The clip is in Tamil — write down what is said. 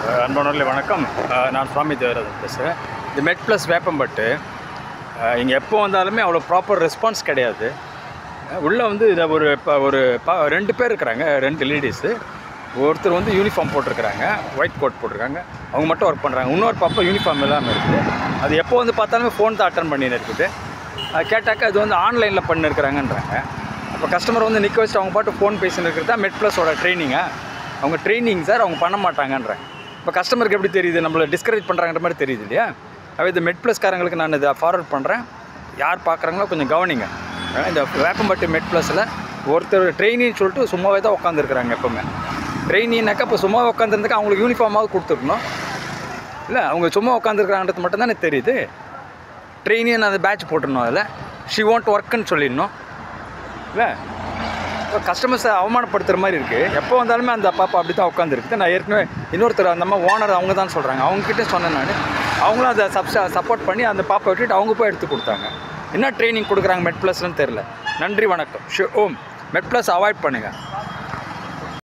அஹ் அன்பானவர்களே வணக்கம் அஹ் நான் சுவாமி தேவராஜன் பேசுகிறேன் இந்த மெட் ப்ளஸ் வேப்பம்பட்டு இங்கே எப்போ வந்தாலுமே அவ்வளோ ப்ராப்பர் ரெஸ்பான்ஸ் கிடையாது உள்ளே வந்து இதை ஒரு இப்போ ஒரு ப ரெண்டு பேர் இருக்கிறாங்க ரெண்டு லேடிஸு ஒருத்தர் வந்து யூனிஃபார்ம் போட்டிருக்கிறாங்க ஒயிட் கோட் போட்டிருக்காங்க அவங்க மட்டும் ஒர்க் பண்ணுறாங்க இன்னொரு பாப்பா யூனிஃபார்ம் இல்லாமல் இருக்குது அது எப்போ வந்து பார்த்தாலுமே ஃபோன் தான் அட்டன் பண்ணின்னு இருக்குது அது கேட்டாக்கா அது வந்து ஆன்லைனில் பண்ணிருக்கிறாங்கன்றாங்க அப்போ கஸ்டமர் வந்து நிற்க வச்சுட்டு அவங்க பாட்டு ஃபோன் பேசின்னு இருக்கிறது தான் மெட் ப்ளஸோட ட்ரைனிங்கா அவங்க ட்ரைனிங் சார் அவங்க பண்ண மாட்டாங்கன்றாங்க இப்போ கஸ்டமருக்கு எப்படி தெரியுது நம்மளை டிஸ்கரேஜ் பண்ணுறாங்கன்ற மாதிரி தெரியுது இல்லையா அவை இந்த மெட் ப்ளஸ்காரங்களுக்கு நான் இதை ஃபார்வர்ட் பண்ணுறேன் யார் பார்க்குறாங்களோ கொஞ்சம் கவனிங்க ஏன்னா இந்த வேப்பம்பட்டு மெட் ப்ளஸில் ஒருத்தர் ட்ரெயினின்னு சொல்லிட்டு சும்மாவே தான் உட்காந்துருக்குறாங்க எப்போவுமே ட்ரெயினினாக்கா இப்போ சும்மா உட்காந்துருந்துக்கா அவங்களுக்கு யூனிஃபார்மாவது கொடுத்துருக்கணும் இல்லை அவங்க சும்மா உட்காந்துருக்குறாங்கிறது மட்டும் தானே தெரியுது ட்ரெயினியை நான் அந்த பேட்ச் போட்டுருணும் அதில் ஷி வாண்ட் ஒர்க்குன்னு சொல்லிடணும் இல்லை இப்போ கஸ்டமர்ஸை அவமானப்படுத்துகிற மாதிரி இருக்குது எப்போ வந்தாலுமே அந்த பாப்பா அப்படி தான் உட்காந்துருக்குது நான் ஏற்கனவே இன்னொருத்தர் அந்த அம்மா ஓனர் அவங்க தான் சொல்கிறாங்க அவங்கக்கிட்ட சொன்னேன் நான் அவங்களும் அதை சப் சப்போர்ட் பண்ணி அந்த பாப்பா விட்டுட்டு அவங்க போய் எடுத்து கொடுத்தாங்க என்ன ட்ரைனிங் கொடுக்குறாங்க மெட் ப்ளஸ்னு தெரில நன்றி வணக்கம் ஷு ஓம் மெட் ப்ளஸ் அவாய்ட் பண்ணுங்கள்